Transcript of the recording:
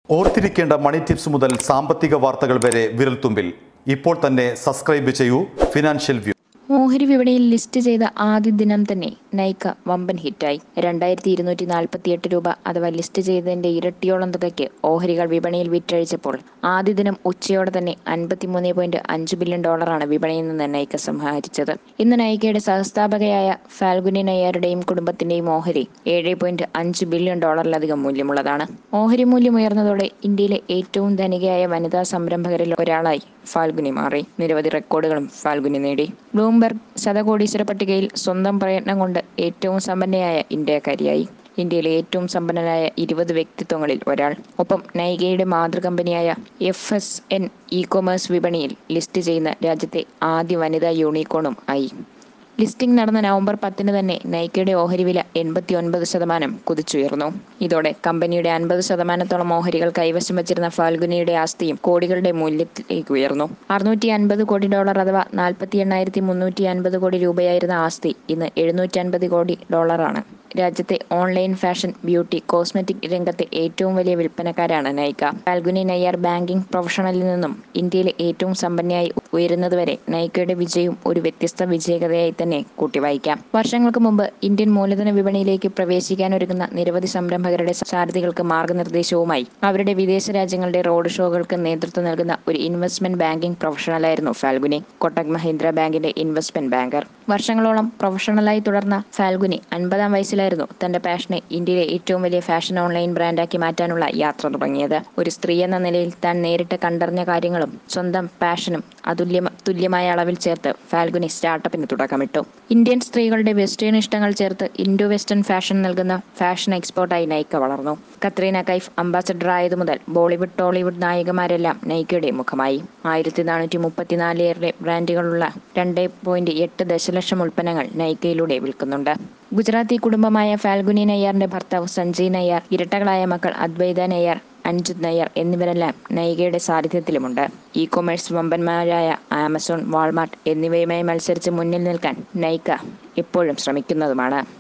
ഓർത്തിരിക്കേണ്ട മണി ടിപ്സ് മുതൽ സാമ്പത്തിക വാർത്തകൾ വരെ വിരൽത്തുമ്പിൽ ഇപ്പോൾ തന്നെ സബ്സ്ക്രൈബ് ചെയ്യൂ ഫിനാൻഷ്യൽ വ്യൂ ഓഹരി വിപണിയിൽ ലിസ്റ്റ് ചെയ്ത ആദ്യ ദിനം തന്നെ നൈക്ക വമ്പൻ ഹിറ്റായി രണ്ടായിരത്തി ഇരുന്നൂറ്റി നാൽപ്പത്തി എട്ട് രൂപ അഥവാ ലിസ്റ്റ് ചെയ്തതിന്റെ ഇരട്ടിയോളം തുകയ്ക്ക് ഓഹരികൾ വിപണിയിൽ വിറ്റഴിച്ചപ്പോൾ ആദ്യ ദിനം ഉച്ചയോടെ തന്നെ അൻപത്തിമൂന്ന് പോയിന്റ് അഞ്ച് ബില്യൺ ഡോളറാണ് വിപണിയിൽ നിന്ന് നൈക്ക സമാഹരിച്ചത് ഇന്ന് നൈക്കയുടെ സഹസ്ഥാപകയായ ഫാൽഗുനി നയ്യാരുടെയും കുടുംബത്തിന്റെയും ഓഹരി ഏഴ് പോയിന്റ് അഞ്ച് ബില്യൺ ഡോളറിലധികം മൂല്യമുള്ളതാണ് ഓഹരി മൂല്യം ഉയർന്നതോടെ ഇന്ത്യയിലെ ഏറ്റവും ധനികയായ വനിതാ സംരംഭകരിൽ ഒരാളായി ഫാൽഗുനി മാറി നിരവധി റെക്കോർഡുകളും ഫാൽഗുനി നേടി ബ്ലൂംബെർഗ് ശതകോടീശ്വര പട്ടികയിൽ സ്വന്തം പ്രയത്നം കൊണ്ട് ഏറ്റവും സമ്പന്നയായ ഇന്ത്യക്കാരിയായി ഇന്ത്യയിലെ ഏറ്റവും സമ്പന്നനായ ഇരുപത് വ്യക്തിത്വങ്ങളിൽ ഒരാൾ ഒപ്പം നൈകയുടെ മാതൃകമ്പനിയായ F S N E commerce വിപണിയിൽ ലിസ്റ്റ് ചെയ്യുന്ന രാജ്യത്തെ ആദ്യ വനിതാ യൂണിക്കോണും ആയി ലിസ്റ്റിംഗ് നടന്ന നവംബർ പത്തിന് തന്നെ നൈക്കയുടെ ഓഹരി വില എൺപത്തി ഒൻപത് ശതമാനം കുതിച്ചുയർന്നു ഇതോടെ കമ്പനിയുടെ അൻപത് ശതമാനത്തോളം ഓഹരികൾ കൈവശം വച്ചിരുന്ന ഫാൽഗുനിയുടെ ആസ്തിയും കോടികളുടെ മൂല്യത്തിലേക്ക് ഉയർന്നു അറുന്നൂറ്റി അൻപത് കോടി ഡോളർ അഥവാ നാൽപ്പത്തി എണ്ണായിരത്തി മുന്നൂറ്റി അൻപത് കോടി രൂപയായിരുന്ന ആസ്തി ഇന്ന് എഴുന്നൂറ്റി അൻപത് കോടി ഡോളറാണ് രാജ്യത്തെ ഓൺലൈൻ ഫാഷൻ ബ്യൂട്ടി കോസ്മെറ്റിക് രംഗത്തെ ഏറ്റവും വലിയ വിൽപ്പനക്കാരാണ് നൈക്ക ഫാൽഗുനി നയ്യാർ ബാങ്കിംഗ് പ്രൊഫഷണലിൽ നിന്നും ഇന്ത്യയിലെ ഏറ്റവും സമ്പന്നയായി ഉയരുന്നതുവരെ നൈക്കയുടെ വിജയവും ഒരു വ്യത്യസ്ത വിജയകഥയായി തന്നെ കൂട്ടി വായിക്കാം വർഷങ്ങൾക്ക് മുമ്പ് ഇന്ത്യൻ മൂലധന വിപണിയിലേക്ക് പ്രവേശിക്കാനൊരുങ്ങുന്ന നിരവധി സംരംഭകരുടെ സാരഥികൾക്ക് മാർഗനിർദ്ദേശവുമായി അവരുടെ വിദേശ രാജ്യങ്ങളുടെ റോഡ് ഷോകൾക്ക് നേതൃത്വം നൽകുന്ന ഒരു ഇൻവെസ്റ്റ്മെന്റ് ബാങ്കിംഗ് പ്രൊഫഷണലായിരുന്നു ഫാൽഗുനി കൊട്ടക് മഹീന്ദ്ര ബാങ്കിന്റെ ഇൻവെസ്റ്റ്മെന്റ് ബാങ്കർ വർഷങ്ങളോളം പ്രൊഫഷണലായി തുടർന്ന ഫാൽഗുനി അൻപതാം വയസ്സിലായിരുന്നു തന്റെ പാഷനെ ഇന്ത്യയിലെ ഏറ്റവും വലിയ ഫാഷൻ ഓൺലൈൻ ബ്രാൻഡാക്കി മാറ്റാനുള്ള യാത്ര തുടങ്ങിയത് ഒരു സ്ത്രീ എന്ന നിലയിൽ താൻ നേരിട്ട് കണ്ടറിഞ്ഞ കാര്യങ്ങളും സ്വന്തം പാഷനും അതുല്യ തുല്യമായ അളവിൽ ചേർത്ത് ഫാൽഗുനി സ്റ്റാർട്ടപ്പിന് തുടക്കമിട്ടു ഇന്ത്യൻ സ്ത്രീകളുടെ വെസ്റ്റേൺ ഇഷ്ടങ്ങൾ ചേർത്ത് ഇൻഡോ വെസ്റ്റേൺ ഫാഷൻ നൽകുന്ന ഫാഷൻ എക്സ്പോർട്ടായി നൈക്ക വളർന്നു കത്രീന കൈഫ് അംബാസഡർ ആയതു മുതൽ ബോളിവുഡ് ടോളിവുഡ് നായികമാരെല്ലാം നൈക്കയുടെ മുഖമായി ആയിരത്തി നാനൂറ്റി മുപ്പത്തിനാലേറെ ബ്രാൻഡുകളുള്ള രണ്ട് പോയിന്റ് എട്ട് ദശലക്ഷം ഉൽപ്പന്നങ്ങൾ നൈക്കയിലൂടെ വിൽക്കുന്നുണ്ട് ഗുജറാത്തി കുടുംബമായ ഫാൽഗുനി നയ്യാറിന്റെ ഭർത്താവ് സഞ്ജയ് നയ്യാർ ഇരട്ടകളായ മക്കൾ അദ്വൈത നയ്യാർ അഞ്ജിത് നയ്യർ എന്നിവരെല്ലാം നൈകയുടെ സാന്നിധ്യത്തിലുമുണ്ട് ഇ കൊമേഴ്സ് വമ്പന്മാരായ ആമസോൺ വാൾമാർട്ട് എന്നിവയുമായി മത്സരിച്ച് മുന്നിൽ നിൽക്കാൻ നൈക്ക എപ്പോഴും ശ്രമിക്കുന്നതുമാണ്